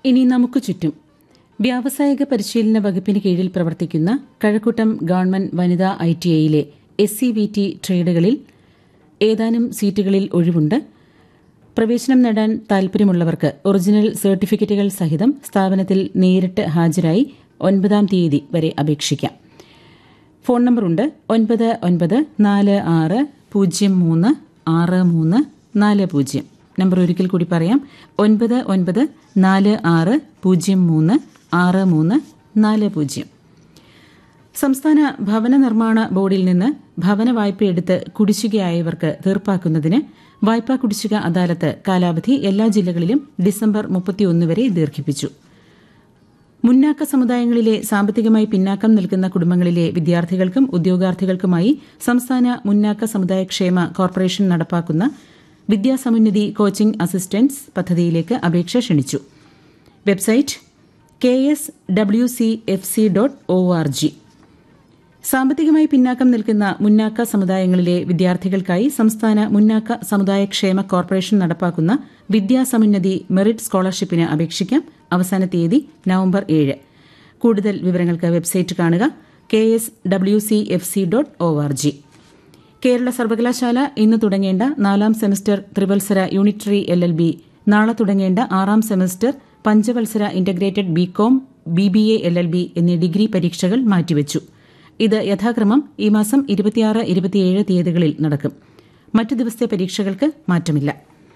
ഇനി നമുക്ക് ചുറ്റും വ്യാവസായിക പരിശീലന വകുപ്പിന് കീഴിൽ പ്രവർത്തിക്കുന്ന കഴക്കൂട്ടം ഗവൺമെന്റ് വനിതാ ഐ ടി ഐയിലെ എസ് സി വി ടി ട്രേഡുകളിൽ ഏതാനും സീറ്റുകളിൽ ഒഴിവുണ്ട് പ്രവേശനം നേടാൻ താൽപര്യമുള്ളവർക്ക് ഒറിജിനൽ സർട്ടിഫിക്കറ്റുകൾ സഹിതം സ്ഥാപനത്തിൽ നേരിട്ട് ഹാജരായി ഒൻപതാം തീയതി വരെ അപേക്ഷിക്കാം ഫോൺ നമ്പറുണ്ട് ഒൻപത് ഒൻപത് നാല് ആറ് പൂജ്യം മൂന്ന് ആറ് മൂന്ന് നാല് പൂജ്യം നമ്പർ ഒരിക്കൽ കൂടി പറയാം ഒൻപത് ഒൻപത് നാല് ആറ് പൂജ്യം മൂന്ന് ആറ് മൂന്ന് നാല് പൂജ്യം സംസ്ഥാന ഭവന നിർമ്മാണ ബോർഡിൽ നിന്ന് ഭവന വായ്പയെടുത്ത് കുടിശ്ശികയായവർക്ക് തീർപ്പാക്കുന്നതിന് വായ്പാ കുടിശ്ശിക അദാലത്ത് കാലാവധി എല്ലാ ജില്ലകളിലും ഡിസംബർ മുപ്പത്തിയൊന്ന് വരെ ദീർഘിപ്പിച്ചു മുന്നാക്ക സമുദായങ്ങളിലെ സാമ്പത്തികമായി പിന്നാക്കം നിൽക്കുന്ന കുടുംബങ്ങളിലെ വിദ്യാർത്ഥികൾക്കും ഉദ്യോഗാർത്ഥികൾക്കുമായി സംസ്ഥാന മുന്നാക്ക സമുദായ ക്ഷേമ കോർപ്പറേഷൻ നടപ്പാക്കുന്ന വിദ്യാസമുന്നതി കോച്ചിംഗ് അസിസ്റ്റൻസ് പദ്ധതിയിലേക്ക് അപേക്ഷ ക്ഷണിച്ചു website K S W C F C dot O R G സാമ്പത്തികമായി പിന്നാക്കം നിൽക്കുന്ന മുന്നാക്ക സമുദായങ്ങളിലെ വിദ്യാർത്ഥികൾക്കായി സംസ്ഥാന മുന്നാക്ക സമുദായ ക്ഷേമ കോർപ്പറേഷൻ നടപ്പാക്കുന്ന വിദ്യാസമുന്നതി മെറിറ്റ് സ്കോളർഷിപ്പിന് അപേക്ഷിക്കാം അവസാന തീയതി നവംബർ ഏഴ് കൂടുതൽ വിവരങ്ങൾക്ക് വെബ്സൈറ്റ് കാണുക K S W C F C dot O R G Kerala സർവകലാശാല ഇന്ന് തുടങ്ങേണ്ട നാലാം സെമസ്റ്റർ ത്രിവത്സര യൂണിറ്ററി എൽ എൽ ബി നാളെ തുടങ്ങേണ്ട ആറാം സെമസ്റ്റർ പഞ്ചവത്സര integrated B Com B B A L L B എന്നീ ഡിഗ്രി പരീക്ഷകൾ മാറ്റിവച്ചു ഇത് യഥാക്രമം ഈ മാസം ഇരുപത്തിയാറ് ഇരുപത്തിയേഴ് തീയതികളിൽ നടക്കും മറ്റു ദിവസത്തെ പരീക്ഷകൾക്ക് മാറ്റമില്ല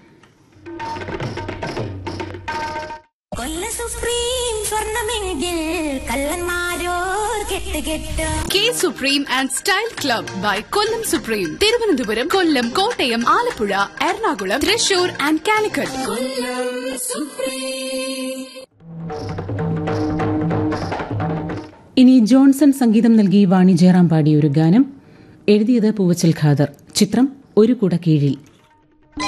കൊല്ല സുപ്രീം സ്വർണമെങ്കിൽ കള്ളന്മാരോർ കെട്ട് കെട്ട് K supreme and style club by Kollam supreme Thiruvananthapuram Kollam Kottayam Alappuzha Ernakulam Thrissur and Calicut ഇനി ജോൺസൺ സംഗീതം നൽകി വാണി ജയറാം പാടിയ ഒരു ഗാനം എഴുതിയത് പൂവച്ചൽ ഖാദർ ചിത്രം ഒരു കുട കീഴിൽ